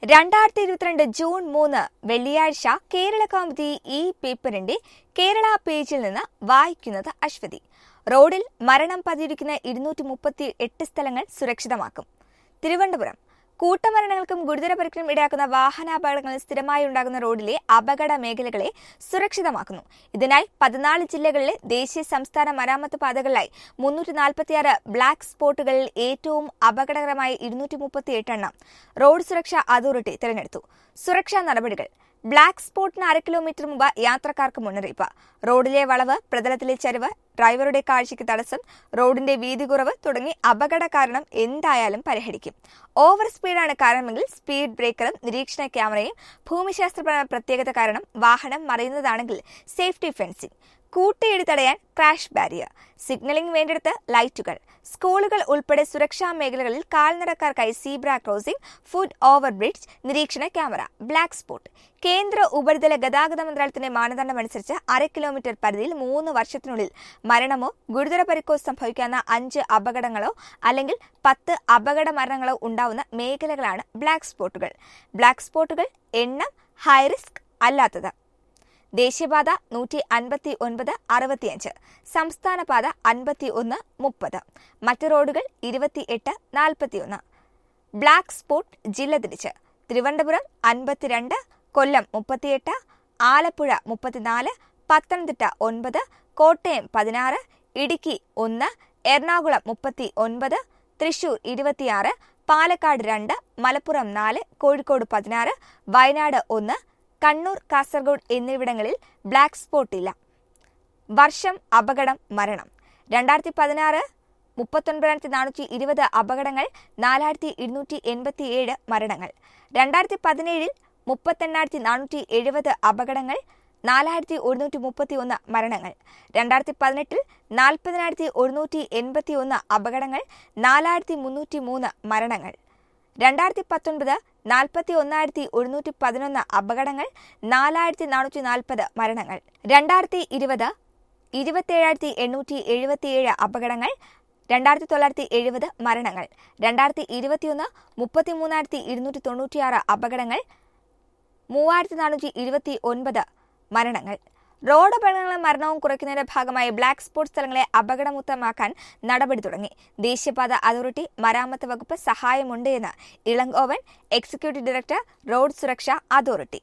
രണ്ടായിരത്തി ഇരുപത്തിരണ്ട് ജൂൺ മൂന്ന് വെള്ളിയാഴ്ച കേരള കൗമുദി ഈ പേപ്പറിന്റെ കേരള പേജിൽ നിന്ന് വായിക്കുന്നത് അശ്വതി റോഡിൽ മരണം പതിയിരിക്കുന്ന ഇരുന്നൂറ്റി മുപ്പത്തി എട്ട് സ്ഥലങ്ങൾ സുരക്ഷിതമാക്കും തിരുവനന്തപുരം കൂട്ടമരണങ്ങൾക്കും ഗുരുതര പരിക്കിനും ഇടയാക്കുന്ന വാഹനാപകടങ്ങളിൽ സ്ഥിരമായി ഉണ്ടാകുന്ന റോഡിലെ അപകട മേഖലകളെ സുരക്ഷിതമാക്കുന്നു ഇതിനായി പതിനാല് ജില്ലകളിലെ ദേശീയ സംസ്ഥാന മരാമത്ത് പാതകളിലായി മുന്നൂറ്റി നാൽപ്പത്തിയാറ് ബ്ലാക്ക് സ്പോട്ടുകളിൽ ഏറ്റവും അപകടകരമായ ഇരുന്നൂറ്റി മുപ്പത്തി എട്ടെണ്ണം റോഡ് സുരക്ഷാ അതോറിറ്റി തിരഞ്ഞെടുത്തു സുരക്ഷാ നടപടികൾ ബ്ലാക്ക് സ്പോട്ടിന് അര കിലോമീറ്റർ മുമ്പ് യാത്രക്കാർക്ക് മുന്നറിയിപ്പ് റോഡിലെ വളവ് പ്രതലത്തിലെ ചരിവ് ഡ്രൈവറുടെ കാഴ്ചയ്ക്ക് തടസ്സം റോഡിന്റെ വീതി കുറവ് തുടങ്ങി അപകട കാരണം എന്തായാലും പരിഹരിക്കും ഓവർ സ്പീഡാണ് കാരണമെങ്കിൽ സ്പീഡ് ബ്രേക്കറും നിരീക്ഷണ ക്യാമറയും ഭൂമിശാസ്ത്രപരമായ പ്രത്യേകത കാരണം വാഹനം മറിയുന്നതാണെങ്കിൽ സേഫ്റ്റി ഫെൻസിംഗ് കൂട്ടിയിടി തടയാൻ ക്രാഷ് ബാരിയർ സിഗ്നലിംഗ് വേണ്ടിടത്ത് ലൈറ്റുകൾ സ്കൂളുകൾ ഉൾപ്പെടെ സുരക്ഷാ മേഖലകളിൽ കാൽനടക്കാർക്കായി zebra crossing foot over bridge നിരീക്ഷണ ക്യാമറ ബ്ലാക്ക് സ്പോട്ട് കേന്ദ്ര ഉപരിതല ഗതാഗത മന്ത്രാലയത്തിന്റെ മാനദണ്ഡമനുസരിച്ച് അര കിലോമീറ്റർ പരിധിയിൽ മൂന്ന് വർഷത്തിനുള്ളിൽ മരണമോ ഗുരുതര പരിക്കോ സംഭവിക്കാവുന്ന അഞ്ച് അപകടങ്ങളോ അല്ലെങ്കിൽ പത്ത് അപകട മരണങ്ങളോ ഉണ്ടാവുന്ന മേഖലകളാണ് ബ്ലാക്ക് സ്പോട്ടുകൾ ബ്ലാക്ക് സ്പോട്ടുകൾ എണ്ണം ഹൈ റിസ്ക് അല്ലാത്തത് ദേശീയപാത നൂറ്റി അൻപത്തി ഒൻപത് അറുപത്തിയഞ്ച് സംസ്ഥാന പാത അൻപത്തി ഒന്ന് മുപ്പത് മറ്റ് റോഡുകൾ ഇരുപത്തിയെട്ട് നാൽപ്പത്തിയൊന്ന് ബ്ലാക്ക് സ്പോട്ട് ജില്ല തിരിച്ച് തിരുവനന്തപുരം അൻപത്തിരണ്ട് കൊല്ലം മുപ്പത്തിയെട്ട് ആലപ്പുഴ മുപ്പത്തിനാല് പത്തനംതിട്ട ഒൻപത് കോട്ടയം പതിനാറ് ഇടുക്കി ഒന്ന് എറണാകുളം മുപ്പത്തി ഒൻപത് തൃശൂർ ഇരുപത്തിയാറ് പാലക്കാട് രണ്ട് മലപ്പുറം നാല് കോഴിക്കോട് പതിനാറ് വയനാട് ഒന്ന് കണ്ണൂർ കാസർഗോഡ് എന്നിവിടങ്ങളിൽ ബ്ലാക്ക് സ്പോട്ട് ഇല്ല വർഷം അപകടം മരണം രണ്ടായിരത്തി പതിനാറ് മുപ്പത്തൊൻപതിനായിരത്തി നാനൂറ്റി ഇരുപത് അപകടങ്ങൾ നാലായിരത്തി ഇരുന്നൂറ്റി എൺപത്തി ഏഴ് മരണങ്ങൾ രണ്ടായിരത്തി പതിനേഴിൽ മുപ്പത്തെണ്ണായിരത്തി നാനൂറ്റി എഴുപത് അപകടങ്ങൾ നാലായിരത്തി ഒരുന്നൂറ്റി മുപ്പത്തി ഒന്ന് മരണങ്ങൾ രണ്ടായിരത്തി പതിനെട്ടിൽ നാൽപ്പതിനായിരത്തി ഒരുന്നൂറ്റി എൺപത്തി ഒന്ന് അപകടങ്ങൾ നാലായിരത്തി മുന്നൂറ്റി മൂന്ന് മരണങ്ങൾ രണ്ടായിരത്തി പത്തൊൻപത് നാൽപ്പത്തി ഒന്നായിരത്തി ഒരുന്നൂറ്റി പതിനൊന്ന് അപകടങ്ങൾ നാലായിരത്തി നാനൂറ്റി നാൽപ്പത് മരണങ്ങൾ രണ്ടായിരത്തി ഇരുപത് ഇരുപത്തേഴായിരത്തി എണ്ണൂറ്റി എഴുപത്തിയേഴ് അപകടങ്ങൾ രണ്ടായിരത്തി തൊള്ളായിരത്തി എഴുപത് മരണങ്ങൾ രണ്ടായിരത്തി ഇരുപത്തിയൊന്ന് മുപ്പത്തി മൂന്നായിരത്തി ഇരുന്നൂറ്റി തൊണ്ണൂറ്റിയാറ് അപകടങ്ങൾ മൂവായിരത്തി നാനൂറ്റി ഇരുപത്തി ഒൻപത് മരണങ്ങൾ റോഡ് അപകടങ്ങളും മരണവും കുറയ്ക്കുന്നതിന്റെ ഭാഗമായി ബ്ലാക്ക് സ്പോട്ട് സ്ഥലങ്ങളെ അപകടമുക്തമാക്കാൻ നടപടി തുടങ്ങി ദേശീയപാത അതോറിറ്റി മരാമത്ത് വകുപ്പ് സഹായമുണ്ട് എന്ന് ഇളങ്കോവൻ എക്സിക്യൂട്ടീവ് ഡയറക്ടർ റോഡ് സുരക്ഷാ അതോറിറ്റി